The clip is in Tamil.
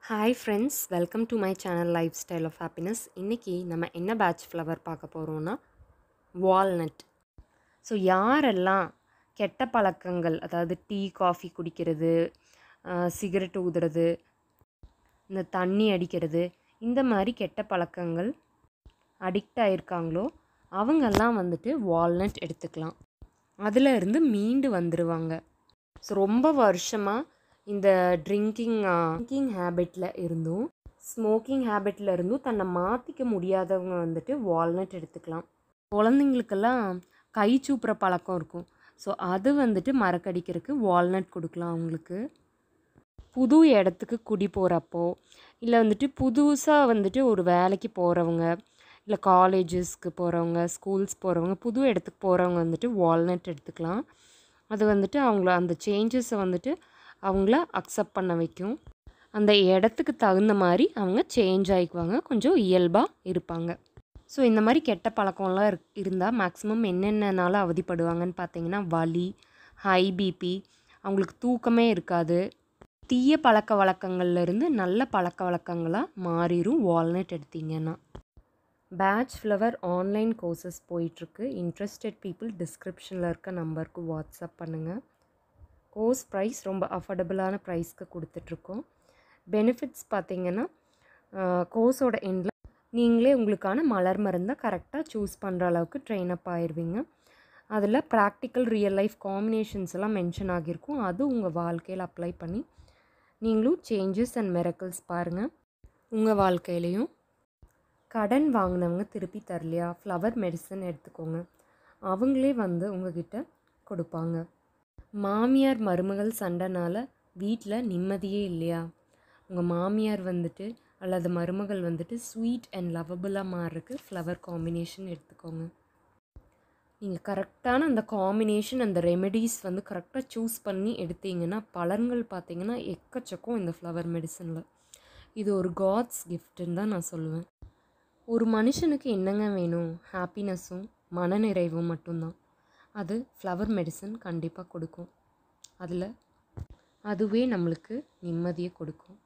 hi friends welcome to my channel life style of happiness இன்றைக்கி நம்ம என்ன பேட்ச் ஃப்ளவர் பார்க்க போகிறோன்னா வால்நட் ஸோ யாரெல்லாம் கெட்ட பழக்கங்கள் அதாவது டீ காஃபி குடிக்கிறது சிகரெட் ஊதுறது இந்த தண்ணி அடிக்கிறது இந்த மாதிரி கெட்ட பழக்கங்கள் அடிக்ட் ஆயிருக்காங்களோ அவங்கெல்லாம் வந்துட்டு வால்நட் எடுத்துக்கலாம் அதில் இருந்து மீண்டு வந்துடுவாங்க ஸோ ரொம்ப வருஷமாக இந்த ட்ரிங்கிங் ட்ரிங்கிங் ஹேபிட்டில் இருந்தும் ஸ்மோக்கிங் ஹேபிட்டில் இருந்தும் தன்னை மாற்றிக்க முடியாதவங்க வந்துட்டு வால்நட் எடுத்துக்கலாம் குழந்தைங்களுக்கெல்லாம் கை சூப்புற பழக்கம் இருக்கும் ஸோ அது வந்துட்டு மறக்கடிக்கிறதுக்கு வால்நட் கொடுக்கலாம் அவங்களுக்கு புது இடத்துக்கு குடி போகிறப்போ இல்லை வந்துட்டு புதுசாக வந்துட்டு ஒரு வேலைக்கு போகிறவங்க இல்லை காலேஜஸ்க்கு போகிறவங்க ஸ்கூல்ஸ் போகிறவங்க புது இடத்துக்கு போகிறவங்க வந்துட்டு வால்நட் எடுத்துக்கலாம் அது வந்துட்டு அவங்கள அந்த சேஞ்சஸை வந்துட்டு அவங்கள அக்செப்ட் பண்ண வைக்கும் அந்த இடத்துக்கு தகுந்த மாதிரி அவங்க சேஞ்ச் ஆகிக்குவாங்க கொஞ்சம் இயல்பாக இருப்பாங்க ஸோ இந்த மாதிரி கெட்ட பழக்கம்லாம் இரு இருந்தால் மேக்ஸிமம் என்னென்னனால அவதிப்படுவாங்கன்னு பார்த்தீங்கன்னா வலி ஹை பிபி அவங்களுக்கு தூக்கமே இருக்காது தீய பழக்க வழக்கங்கள்லேருந்து நல்ல பழக்க வழக்கங்களாக மாறிடும் வால்நட் எடுத்தீங்கன்னா பேட்ச் ஃப்ளவர் ஆன்லைன் கோர்சஸ் போயிட்டுருக்கு இன்ட்ரெஸ்டட் பீப்புள் டிஸ்கிரிப்ஷனில் இருக்க நம்பருக்கு வாட்ஸ்அப் பண்ணுங்கள் கோர்ஸ் ப்ரைஸ் ரொம்ப அஃபோர்டபுளான ப்ரைஸ்க்கு கொடுத்துட்ருக்கோம் பெனிஃபிட்ஸ் பார்த்தீங்கன்னா கோர்ஸோட எண்டில் நீங்களே உங்களுக்கான மலர் மருந்தை கரெக்டாக சூஸ் பண்ணுற அளவுக்கு ட்ரெயின் அப் ஆயிடுவீங்க அதில் ப்ராக்டிக்கல் ரியல் லைஃப் காம்பினேஷன்ஸ் எல்லாம் மென்ஷன் ஆகியிருக்கும் அது உங்கள் வாழ்க்கையில் அப்ளை பண்ணி நீங்களும் சேஞ்சஸ் அண்ட் மெரக்கல்ஸ் பாருங்கள் உங்கள் வாழ்க்கையிலையும் கடன் வாங்கினவங்க திருப்பி தரலையா ஃப்ளவர் மெடிசன் எடுத்துக்கோங்க அவங்களே வந்து உங்ககிட்ட கொடுப்பாங்க மாமியார் மருமகள் சண்டைனால வீட்டில் நிம்மதியே இல்லையா உங்கள் மாமியார் வந்துட்டு அல்லது மருமகள் வந்துட்டு ஸ்வீட் அண்ட் லவபுளாக மாறுறதுக்கு ஃப்ளவர் காம்பினேஷன் எடுத்துக்கோங்க நீங்கள் கரெக்டான அந்த காம்பினேஷன் அந்த ரெமெடிஸ் வந்து கரெக்டாக சூஸ் பண்ணி எடுத்தீங்கன்னா பலன்கள் பார்த்தீங்கன்னா எக்கச்சக்கம் இந்த ஃப்ளவர் மெடிசனில் இது ஒரு காட்ஸ் கிஃப்ட்டுன்னு தான் நான் சொல்லுவேன் ஒரு மனுஷனுக்கு என்னங்க வேணும் ஹாப்பினஸும் மனநிறைவும் மட்டும்தான் அது ஃப்ளவர் மெடிசன் கண்டிப்பாக கொடுக்கும் அதில் அதுவே நம்மளுக்கு நிம்மதியை கொடுக்கும்